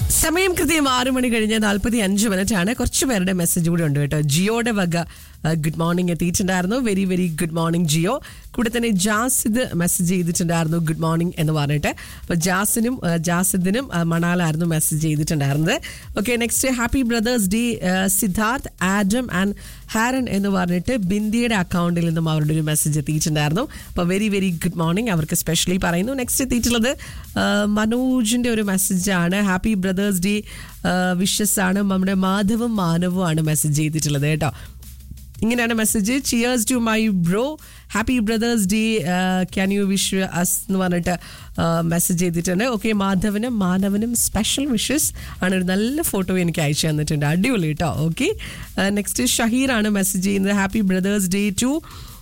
സമയം കൃത്യം ആറു മണി കഴിഞ്ഞ് നാൽപ്പത്തി അഞ്ച് മിനിറ്റ് ആണ് കുറച്ച് പേരുടെ മെസ്സേജ് കൂടി ഉണ്ട് കേട്ടോ ജിയോയുടെ വക ഗുഡ് മോർണിംഗ് എത്തിയിട്ടുണ്ടായിരുന്നു very very good morning Jio കൂടെ തന്നെ ജാസിദ് മെസ്സേജ് ചെയ്തിട്ടുണ്ടായിരുന്നു ഗുഡ് മോർണിംഗ് എന്ന് പറഞ്ഞിട്ട് അപ്പോൾ ജാസിനും ആ, ജാസിദിനും ആ, മണാലായിരുന്നു മെസ്സേജ് ചെയ്തിട്ടുണ്ടായിരുന്നത് okay next happy brothers day Siddharth Adam and Haran എന്ന് പറഞ്ഞിട്ട് ബിന്ദിയുടെ അക്കൗണ്ടിൽ നിന്നും അവരുടെ ഒരു മെസ്സേജ് എത്തിയിട്ടുണ്ടായിരുന്നു അപ്പോൾ വെരി വെരി ഗുഡ് മോർണിംഗ് അവർക്ക് സ്പെഷ്യലി പറയുന്നു നെക്സ്റ്റ് എത്തിയിട്ടുള്ളത് ആ, മനോജിന്റെ ഒരു മെസ്സേജാണ് ഹാപ്പി ബ്രദേഴ്സ് ഡേ വിഷസ് ആണ് നമ്മുടെ മാധവും മാനവും ആണ് മെസ്സേജ് ചെയ്തിട്ടുള്ളത് കേട്ടോ ഇങ്ങനെയാണ് message cheers to my bro happy brothers day can you wish us എന്ന് പറഞ്ഞിട്ട് മെസ്സേജ് ചെയ്തിട്ടുണ്ട് ഓക്കെ മാധവനും മാനവനും സ്പെഷ്യൽ വിഷസ് ആണ് ഒരു നല്ല ഫോട്ടോ എനിക്ക് അയച്ചു തന്നിട്ടുണ്ട് അടിപൊളി കേട്ടോ ഓക്കെ നെക്സ്റ്റ് ഷഹീറാണ് മെസ്സേജ് ചെയ്യുന്നത് happy brothers day to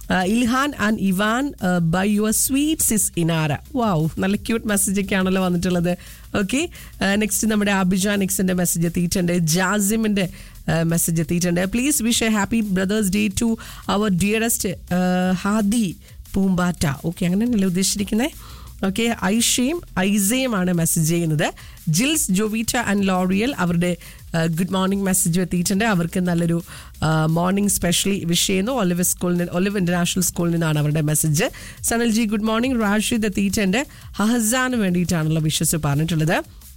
Ilhan and Ivan by your sweet sis Inara wow നല്ല ക്യൂട്ട് മെസ്സേജ് ഒക്കെ ആണല്ലോ വന്നിട്ടുള്ളത് ഓക്കെ നെക്സ്റ്റ് നമ്മുടെ അഭിജാൻ എക്സിന്റെ മെസ്സേജ് എത്തിയിട്ടുണ്ട് ജാസിമിന്റെ മെസ്സേജ് എത്തിയിട്ടുണ്ട് please wish a happy brothers day to our dearest Hadi പൂമ്പാറ്റ ഓക്കെ അങ്ങനെയല്ലേ ഉദ്ദേശിച്ചിരിക്കുന്നത് ഓക്കെ ഐഷയും ഐസയുമാണ് മെസ്സേജ് ചെയ്യുന്നത് ജിൽസ് ജോവിറ്റ ആൻഡ് ലോറിയൽ അവരുടെ ഗുഡ് മോർണിംഗ് മെസ്സേജ് എത്തിയിട്ടുണ്ട് അവർക്ക് നല്ലൊരു മോർണിംഗ് സ്പെഷ്യലി വിഷ് ചെയ്യുന്നു ഒലിവ് സ്കൂളിൽ നിന്ന് ഒലിവ് ഇന്റർനാഷണൽ സ്കൂളിൽ നിന്നാണ് അവരുടെ message Sanal ji good morning Rashid എത്തിയിട്ടുണ്ട് ഹഹസാന് വേണ്ടിയിട്ടാണല്ലോ വിഷസ് പറഞ്ഞിട്ടുള്ളത്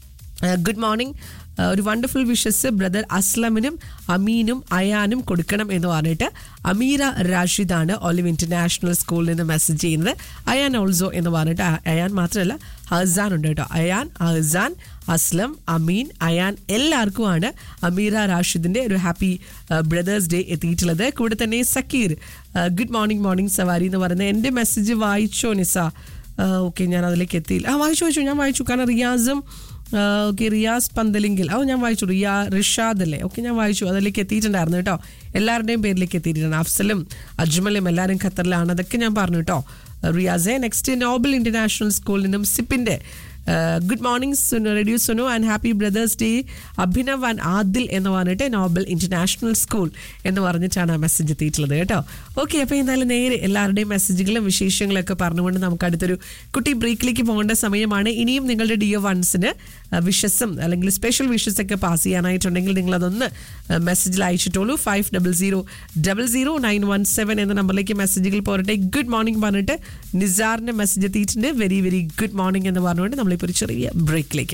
ഗുഡ് മോർണിംഗ് ഒരു വണ്ടർഫുൾ വിഷസ് ബ്രദർ അസ്ലമിനും അമീനും അയാനും കൊടുക്കണം എന്ന് പറഞ്ഞിട്ട് അമീര റാഷിദാണ് ഒലിവ് ഇന്റർനാഷണൽ സ്കൂളിൽ നിന്ന് മെസ്സേജ് ചെയ്യുന്നത് അയാൻ ഓൾസോ എന്ന് പറഞ്ഞിട്ട് അ- അയാൻ മാത്രമല്ല ഹസാൻ ഉണ്ട് കേട്ടോ അയാൻ ഹസാൻ അസ്ലം അമീൻ അയാൻ എല്ലാവർക്കുമാണ് അമീര റാഷിദിന്റെ ഒരു ഹാപ്പി ബ്രദേഴ്സ് ഡേ എത്തിയിട്ടുള്ളത് കൂടെ തന്നെ സക്കീർ ഗുഡ് മോർണിംഗ് മോർണിംഗ് സവാരി എന്ന് പറയുന്നത് എൻ്റെ മെസ്സേജ് വായിച്ചോ നിസ ഓക്കെ ഞാൻ അതിലേക്ക് എത്തിയില്ല ആ വായിച്ചു വായിച്ചു ഞാൻ വായിച്ചു കാരണം റിയാസും ഓക്കെ റിയാസ് പന്തലിങ്കിൽ ഓ ഞാൻ വായിച്ചു റിയാ റിഷാദ് അല്ലേ ഓക്കെ ഞാൻ വായിച്ചു അതിലേക്ക് എത്തിയിട്ടുണ്ടായിരുന്നു കേട്ടോ എല്ലാവരുടെയും പേരിലേക്ക് എത്തിയിട്ടുണ്ട് അഫ്സലും അജ്മലും എല്ലാവരും ഖത്തറിലാണ് അതൊക്കെ ഞാൻ പറഞ്ഞു കേട്ടോ റിയാസെ നെക്സ്റ്റ് നോബൽ ഇന്റർനാഷണൽ സ്കൂളിൽ നിന്നും സിപ്പിന്റെ good morning Sunu radio Sunu and happy brothers day Abhinav and Adil എന്ന് പറഞ്ഞിട്ട് നോബൽ ഇന്റർനാഷണൽ സ്കൂൾ എന്ന് പറഞ്ഞിട്ടാണ് ആ മെസ്സേജ് എത്തിയിട്ടുള്ളത് കേട്ടോ ഓക്കെ അപ്പോൾ എന്തായാലും നേരെ എല്ലാവരുടെയും മെസ്സേജുകളും വിശേഷങ്ങളും ഒക്കെ പറഞ്ഞുകൊണ്ട് നമുക്ക് അടുത്തൊരു കുട്ടി ബ്രേക്കിലേക്ക് പോകേണ്ട സമയമാണ് ഇനിയും നിങ്ങളുടെ ഡിയോ വൺസിന് വിഷസും അല്ലെങ്കിൽ സ്പെഷ്യൽ വിഷസ് ഒക്കെ പാസ് ചെയ്യാനായിട്ടുണ്ടെങ്കിൽ നിങ്ങൾ അതൊന്ന് മെസ്സേജിൽ അയച്ചിട്ടുള്ളൂ five double zero double zero nine one seven എന്ന നമ്പറിലേക്ക് മെസ്സേജുകൾ പോരട്ടെ ഗുഡ് മോർണിംഗ് പറഞ്ഞിട്ട് നിസാറിന്റെ മെസ്സേജ് എത്തിയിട്ടുണ്ട് വെരി വെരി ഗുഡ് മോർണിംഗ് എന്ന് പറഞ്ഞുകൊണ്ട് നമ്മളിപ്പോൾ ഒരു ചെറിയ ബ്രേക്കിലേക്ക്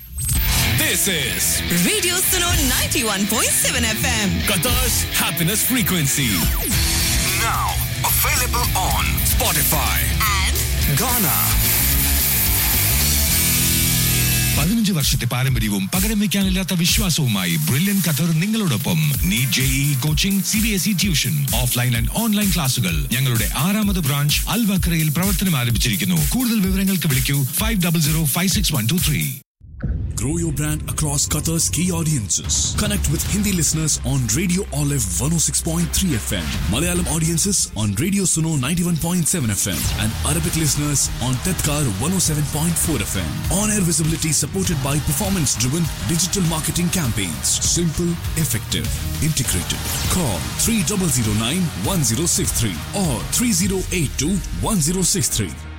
This is Radio Suno 91.7 FM. Qatar's happiness frequency. Now available on Spotify. And Ghana. പതിനഞ്ച് വർഷത്തെ പാരമ്പര്യവും പകരം വെക്കാനില്ലാത്ത വിശ്വാസവുമായി ബ്രില്യൻ ഖത്തർ നിങ്ങളോടൊപ്പം NEET JEE coaching C B S E tuition offline and online ക്ലാസുകൾ ഞങ്ങളുടെ ആറാമത് ബ്രാഞ്ച് അൽവക്രയിൽ പ്രവർത്തനം ആരംഭിച്ചിരിക്കുന്നു കൂടുതൽ വിവരങ്ങൾക്ക് വിളിക്കൂ five double zero five six one two three Grow your brand across Qatar's key audiences. Connect with Hindi listeners on Radio Olive 106.3 FM, Malayalam audiences on Radio Suno 91.7 FM, and Arabic listeners on Tetkar 107.4 FM. On air visibility supported by performance driven digital marketing campaigns. Simple, effective, integrated. Call 3009 1063 or 3082 1063.